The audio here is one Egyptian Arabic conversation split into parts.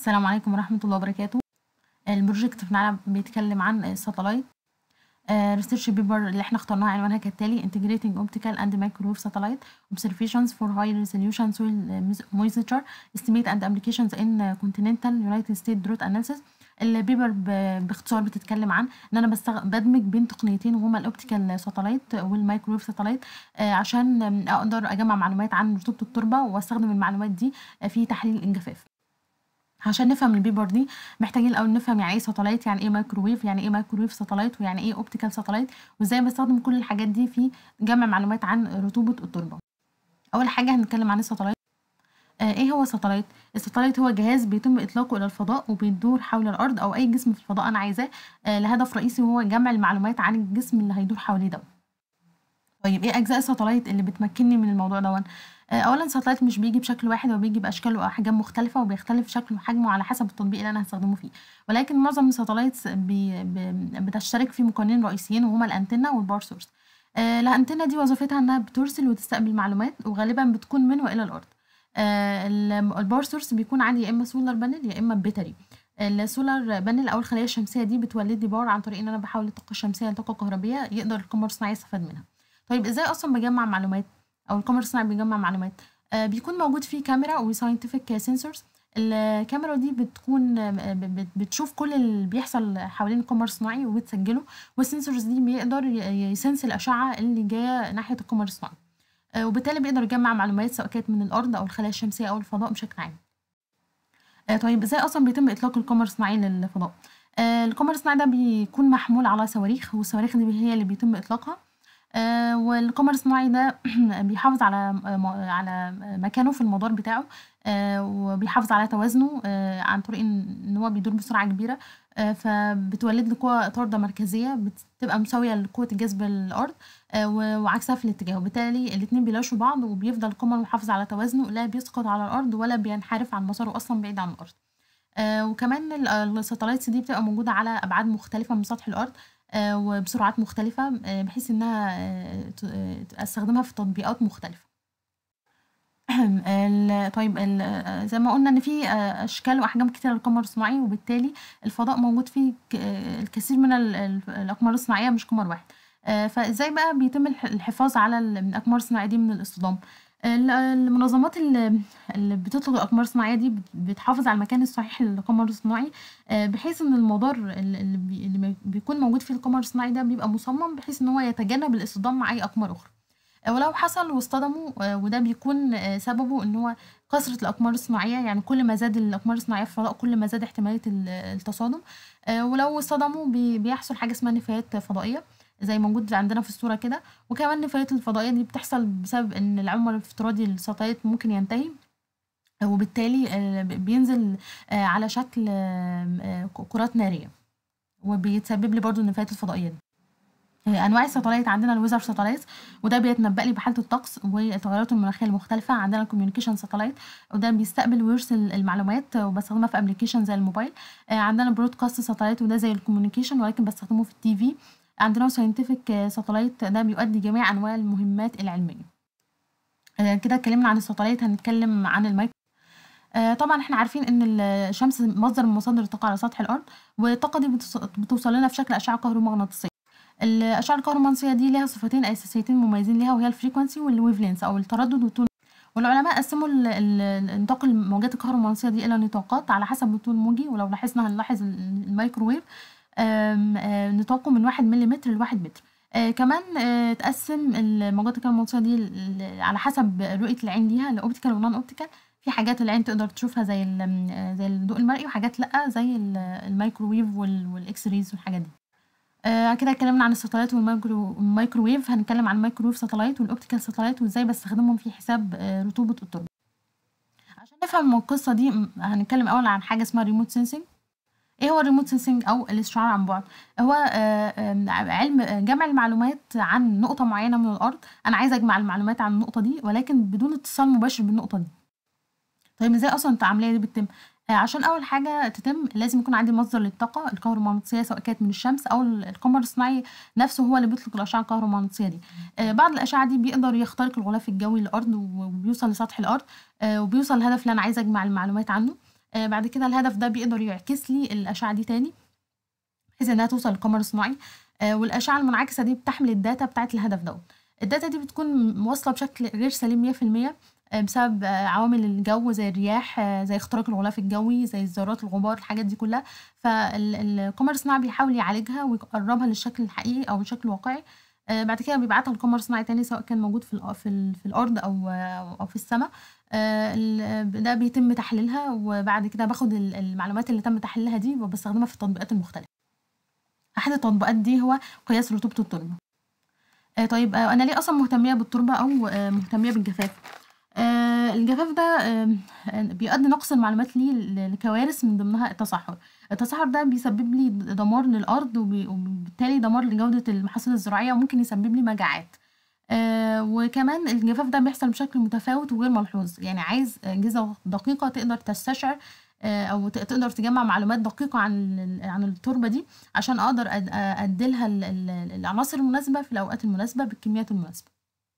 السلام عليكم ورحمة الله وبركاته البروجكت بتاعنا بيتكلم عن الساتلايت ريسيرش بيبر اللي احنا اخترناها عنوانها كالتالي Integrating Optical and Microwave Satellite Observations for High Resolution Soil Moisture Estimate and Applications in Continental United States Drought Analysis البيبر ب- باختصار بتتكلم عن ان انا بستغ... بدمج بين تقنيتين وهما الاوبتيكال ساتلايت والمايكرويف ساتلايت آه، عشان آم، اقدر اجمع معلومات عن رطوبة التربة واستخدم المعلومات دي آه، في تحليل الجفاف عشان نفهم البيبر دي محتاجين الاول نفهم يعني ايه ساتلايت يعني ايه مايكروويف يعني ايه مايكروويف ساتلايت ويعني ايه اوبتيكال ساتلايت وازاي بستخدم كل الحاجات دي في جمع معلومات عن رطوبة التربة اول حاجة هنتكلم عن الساتلايت آه ايه هو الساتلايت الساتلايت هو جهاز بيتم اطلاقه الى الفضاء وبيدور حول الارض او اي جسم في الفضاء انا عايزاه آه لهدف رئيسي وهو جمع المعلومات عن الجسم اللي هيدور حواليه ده طيب ايه اجزاء الساتلايت اللي بتمكنني من الموضوع دون آه، اولا الساتلايت مش بيجي بشكل واحد هو بيجي باشكال واحجام مختلفه وبيختلف شكله وحجمه على حسب التطبيق اللي انا هستخدمه فيه ولكن معظم الساتلايتس بي بي بتشترك في مكونين رئيسيين وهما الانتنه والبار سورس آه، الانتنه دي وظيفتها انها بترسل وتستقبل معلومات وغالبا بتكون من والى الارض آه، ال- البار سورس بيكون عندي يا اما سولار بانل يا اما باتري السولار بانل او الخلايا الشمسيه دي بتولد لي باور عن طريق ان انا بحول الطاقه الشمسيه لطاقه كهربيه يقدر القمر الصناعي يستفاد منها طيب ازاي اصلا بجمع معلومات او القمر الصناعي بيجمع معلومات آه بيكون موجود فيه كاميرا وساينتفك سنسورز الكاميرا دي بتكون آه، ب- ب- بتشوف كل اللي بيحصل حوالين القمر الصناعي وبتسجله والسنسورز دي بيقدر ي- يسنس الاشعه اللي جايه ناحيه القمر الصناعي آه، وبالتالي بيقدر يجمع معلومات سواء كانت من الارض او الخلايا الشمسيه او الفضاء بشكل عام آه، طيب ازاي اصلا بيتم اطلاق القمر الصناعي للفضاء آه، القمر الصناعي ده بيكون محمول على صواريخ والصواريخ دي هي اللي بيتم اطلاقها آه، والقمر الصناعي ده بيحافظ على م- على مكانه في المدار بتاعه آه، وبيحافظ على توازنه آه، عن طريق ان إن هو بيدور بسرعه كبيره آه، فبتولد له قوه طارده مركزيه بتبقى مساويه لقوه الجذب الارض آه، و- وعكسها في الاتجاه وبالتالي الاتنين بيلاشوا بعض وبيفضل القمر محافظ على توازنه لا بيسقط على الارض ولا بينحرف عن مساره اصلا بعيد عن الارض آه، وكمان ال- الساتلايتس دي بتبقى موجودة على أبعاد مختلفة من سطح الأرض آه، وبسرعات مختلفة آه، بحيث إنها آه، ت- آه، أستخدمها في تطبيقات مختلفة ال- طيب ال- آه، زي ما قلنا إن في آه، أشكال وأحجام كتيرة للقمر الصناعي وبالتالي الفضاء موجود فيه ك- آه، الكثير من ال- ال- الأقمار الصناعية مش قمر واحد آه، فإزاي بقى بيتم الح- الحفاظ على ال- الأقمار الصناعية دي من الاصطدام ال- المنظمات اللي اللي بتطلق الأقمار الصناعية دي بت- بتحافظ على المكان الصحيح للقمر الصناعي آه، بحيث ان المدار ال- اللي, بي اللي بي- بيكون موجود فيه القمر الصناعي ده بيبقى مصمم بحيث ان هو يتجنب الاصطدام مع اي اقمار اخرى آه، ولو حصل واصطدموا آه، وده بيكون آه، سببه ان هو كثرة الأقمار الصناعية يعني كل ما زاد الأقمار الصناعية في الفضاء كل ما زاد احتمالية ال- التصادم آه، ولو اصطدموا بي- بيحصل حاجة اسمها نفايات فضائية زي موجود عندنا في الصورة كده وكمان النفايات الفضائية دي بتحصل بسبب ان العمر الافتراضي للساتلايت ممكن ينتهي وبالتالي آه، بينزل آه، على شكل آه، آه، كرات نارية وبيتسبب لي برضو النفايات الفضائية دي آه، انواع الساتلايت عندنا الويزر ساتلايت وده بيتنبأ لي بحاله الطقس والتغيرات المناخيه المختلفه عندنا الكوميونيكيشن ساتلايت وده بيستقبل ويرسل المعلومات آه، وبستخدمها في ابلكيشن زي الموبايل آه، عندنا برودكاست ساتلايت وده زي الكوميونيكيشن ولكن بستخدمه في التي في عندنا ساينتفك ساتلايت ده بيؤدي جميع انواع المهمات العلميه آه، كده اتكلمنا عن الساتلايت هنتكلم عن المايكرو آه، طبعا احنا عارفين ان الشمس مصدر من مصادر الطاقه على سطح الارض والطاقه دي بتص- بتوصل لنا في شكل اشعه كهرومغناطيسيه الاشعه الكهرومغناطيسيه دي ليها صفتين اساسيتين مميزين ليها وهي الفريكونسي والويف لينس او التردد والطول والعلماء قسموا ال- ال- نطاق الموجات الكهرومغناطيسيه دي الى نطاقات على حسب الطول الموجي ولو لاحظنا هنلاحظ ال- الميكروويف آم، آه، نطاقه من واحد مليمتر لواحد متر آه كمان آه تقسم الموجات الكهرومغناطيسيه دي ل- ل- على حسب رؤيه العين ليها لاوبتيكال ونون اوبتيكال في حاجات العين تقدر تشوفها زي ال- آه، زي الضوء المرئي وحاجات لا زي ال- الميكروويف وال- والاكس ريز والحاجات دي آه كده اتكلمنا عن الساتلايت والمايكرو والميكروويف هنتكلم عن الميكروويف ساتلايت والاوبتيكال ساتلايت وازاي بستخدمهم في حساب آه رطوبه التربه عشان نفهم القصه دي م- هنتكلم اول عن حاجه اسمها ريموت سينسينج ايه هو الريموت سينسينج او الاستشعار عن بعد هو آه، آم، علم جمع المعلومات عن نقطه معينه من الارض انا عايزه اجمع المعلومات عن النقطه دي ولكن بدون اتصال مباشر بالنقطه دي طيب ازاي اصلا العمليه دي بتتم آه، عشان اول حاجه تتم لازم يكون عندي مصدر للطاقه الكهرومغناطيسيه سواء كانت من الشمس او القمر الصناعي نفسه هو اللي بيطلق الاشعه الكهرومغناطيسيه دي آه، بعض الاشعه دي بيقدر يخترق الغلاف الجوي للارض وبيوصل لسطح الارض آه، وبيوصل للهدف اللي انا عايزه اجمع المعلومات عنه آآ بعد كده الهدف ده بيقدر يعكس لي الأشعة دي تاني، بحيث إنها توصل للقمر الصناعي، آآ والأشعة المنعكسة دي بتحمل الdata بتاعة الهدف دوّة، الdata دي بتكون واصلة بشكل غير سليم 100% آآ بسبب عوامل الجو زي الرياح، زي اختراق الغلاف الجوي، زي ذرات الغبار، الحاجات دي كلها، فال القمر الصناعي بيحاول يعالجها ويقربها للشكل الحقيقي أو الشكل الواقعي، آآ بعد كده بيبعتها لقمر صناعي تاني سواء كان موجود في الأ في ال في الأرض أو أو في السما، آآ ال ده بيتم تحليلها وبعد كده باخد ال المعلومات اللي تم تحليلها دي وباستخدمها في التطبيقات المختلفة. أحد التطبيقات دي هو قياس رطوبة التربة. آآ طيب أنا ليه أصلًا مهتمية بالتربة أو مهتمية بالجفاف؟ آآ الجفاف ده آمم بيؤدي نقص المعلومات ليه ل لكوارث من ضمنها التصحر، التصحر ده بيسبب لي د دمار للأرض وبي وبالتالي دمار لجودة المحاصيل الزراعية وممكن يسبب لي مجاعات، آآ وكمان الجفاف ده بيحصل بشكل متفاوت وغير ملحوظ، يعني عايز أجهزة دقيقة تقدر تستشعر آآ أو ت تقدر تجمّع معلومات دقيقة عن ال عن التربة دي عشان أقدر أد أدّي لها ال ال العناصر المناسبة في الأوقات المناسبة بالكميات المناسبة.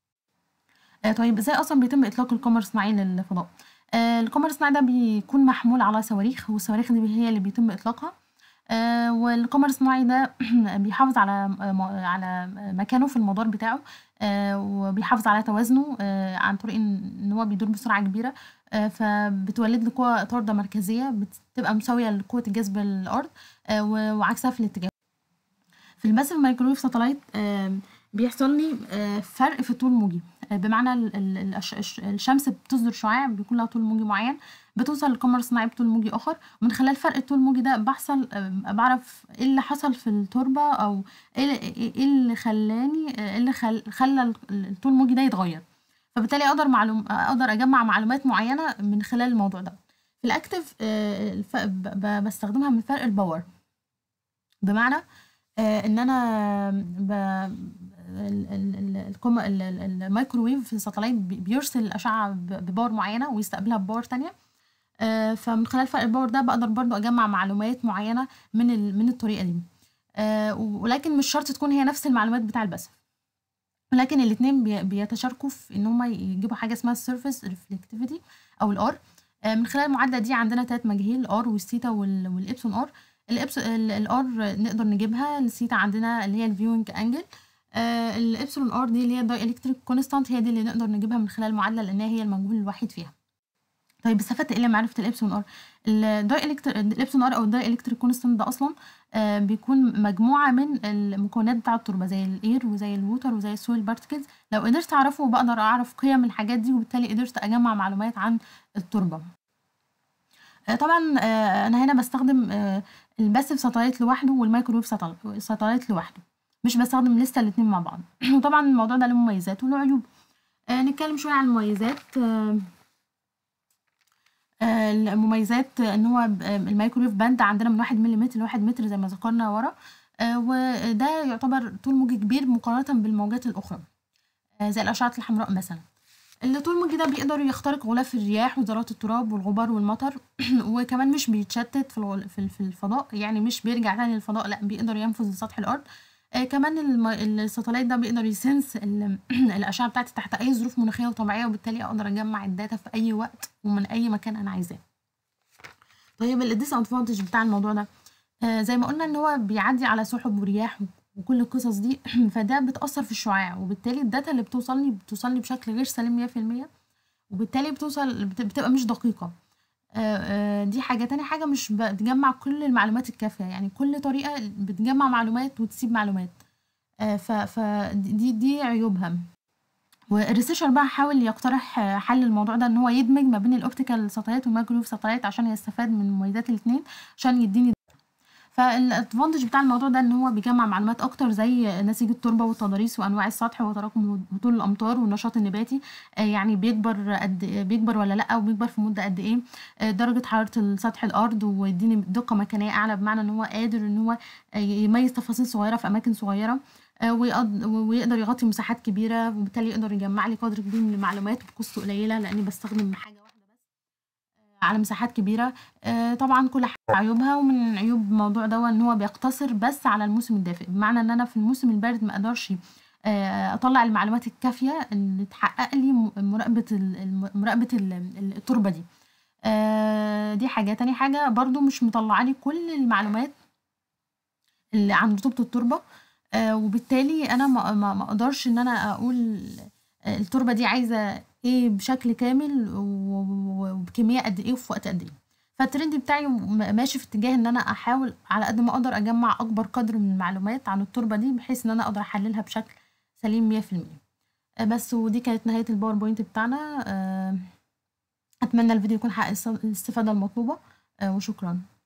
آآ طيب إزاي أصلًا بيتم إطلاق القمر الصناعي للفضاء؟ آآ القمر الصناعي ده بيكون محمول على صواريخ والصواريخ دي هي اللي بيتم إطلاقها، آآ والقمر الصناعي ده بيحافظ على م على مكانه في المدار بتاعه، آآ وبيحافظ على توازنه آآ عن طريق إن هو بيدور بسرعة كبيرة، آآ فبتولد له قوة طاردة مركزية بتبقى مساوية لقوة الجاذب للأرض، آآ و وعكسها في الاتجاه. في الpassive microwave satellite آمم بيحصل لي آآ فرق في الطول الموجي، بمعنى ال ال الأش الش الشمس بتصدر شعاع بيكون لها طول موجي معين، بتوصل للقمر الصناعي بطول موجي آخر، ومن خلال فرق الطول الموجي ده باحصل آآ باعرف إيه اللي حصل في التربة أو إيه إيه اللي خلّاني إيه اللي خل خلّى ال الطول الموجي ده يتغيّر، فبالتالي أقدر معلوم أقدر أجمّع معلومات معينة من خلال الموضوع ده. في الactive آآ الف ب ب باستخدمها من فرق الpower، بمعنى آآ إن أنا ب ال ال ال القم ال ال الميكروويف satellite بي بيرسل الأشعة ب بpower معينة ويستقبلها بpower تانية، آآ فمن خلال فرق الpower ده باقدر برضه أجمّع معلومات معينة من ال من الطريقة دي، آآ ولكن مش شرط تكون هي نفس المعلومات بتاع الpassive، ولكن الاتنين بي بيتشاركوا في إن هُم يجيبوا حاجة اسمها الsurface reflectivity أو الR، آآ من خلال المعادلة دي عندنا 3 مجاهيل R والثيتا وال والإبسون R، الإبس ال الR نقدر نجيبها، الثيتا عندنا اللي هي الviewing angle، آآ الإبسلون R دي اللي هي dielectric constant هي دي اللي نقدر نجيبها من خلال المعادلة لإنها هي المجهول الوحيد فيها. طيب استفدت إيه لمعرفة الإبسلون R؟ الdielectr الإبسلون R أو الdielectric constant ده أصلًا آآ بيكون مجموعة من المكونات بتاع التربة زي الair وزي الwater وزي الsoil particles، لو قدرت أعرفه باقدر أعرف قيم الحاجات دي وبالتالي قدرت أجمّع معلومات عن التربة. آآ طبعًا آآ أنا هنا باستخدم آآ الpassive satellite لوحده والmicrowave ساتل satellite لوحده، مش باستخدم لسه الاتنين مع بعض، وطبعًا الموضوع ده له مميزات وله عيوب. آآ نتكلم شوية عن المميزات آآ المميزات إن هو ب الmicrowave band عندنا من 1 ملم ل1 متر زي ما ذكرنا ورا، آآ وده يعتبر طول موجي كبير مقارنةً بالموجات الأخرى، آآ زي الأشعة الحمراء مثلًا. الطول الموجي ده بيقدر يخترق غلاف الرياح وذرات التراب والغبار والمطر، وكمان مش بيتشتت في الغ في ال في الفضاء، يعني مش بيرجع تاني للفضاء لأ بيقدر ينفذ لسطح الأرض، آآ كمان الم الsatellite ده بيقدر يsense ال الأشعة بتاعتي تحت أي ظروف مناخية وطبيعية وبالتالي أقدر أجمّع الdata في أي وقت ومن أي مكان أنا عايزاه. طيب الdisadvantage بتاع الموضوع ده، آآ زي ما قُلنا إن هو بيعدّي على سحب ورياح وكل القصص دي، فده بتأثّر في الشعاع وبالتالي الdata اللي بتوصلني بتوصلني بشكل غير سليم 100% وبالتالي بتوصل بت بتبقى مش دقيقة. آآ آآ دي حاجة، تاني حاجة مش بتجمّع كل المعلومات الكافية، يعني كل طريقة بتجمّع معلومات وتسيب معلومات، آآ ف ف دي دي عيوبها. والresearcher بقى حاول يقترح حل للموضوع ده إن هو يدمج ما بين الoptical satellite والmicrowave satellite عشان يستفاد من مميزات الاتنين عشان يدّيني فالadvantage بتاع الموضوع ده إن هو بيجمّع معلومات أكتر زي نسيج التربة والتضاريس وأنواع السطح وتراكم هطول الأمطار والنشاط النباتي، آآ يعني بيكبر قد بيكبر والّا لأ وبيكبر في مدة قد إيه، آآ درجة حرارة سطح الأرض ويدّيني دقة مكانية أعلى بمعنى إن هو قادر إن هو يميّز تفاصيل صغيرة في أماكن صغيرة، آآ ويقد ويقدر يغطي مساحات كبيرة وبالتالي يقدر يجمّع لي قدر كبير من المعلومات بcost قليلة لإني باستخدم حاجة واحدة بس على مساحات كبيرة، آآ طبعًا كل حاجة وعيوبها ومن عيوب الموضوع دوّة إن هو بيقتصر بس على الموسم الدافئ، بمعنى إن أنا في الموسم البارد ما أقدرش آآ أطلّع المعلومات الكافية اللي تحقق لي م مراقبة ال الم مراقبة ال التربة دي، آآ دي حاجة، تاني حاجة برضه مش مطلّعة لي كل المعلومات اللي عن رطوبة التربة، آآ وبالتالي أنا ما ما ما أقدرش إن أنا أقول آآ التربة دي عايزة إيه بشكل كامل و و وبكمية قد إيه وفي وقت قد إيه. فالtrend بتاعي م ماشي في اتجاه إن أنا أحاول على قد ما أقدر أجمّع أكبر قدر من المعلومات عن التربة دي، بحيث إن أنا أقدر أحلّلها بشكل سليم 100%. آآ بس ودي كانت نهاية الpowerpoint بتاعنا، آآ أتمنى الفيديو يكون حقق الص الاستفادة المطلوبة، آآ وشكرًا.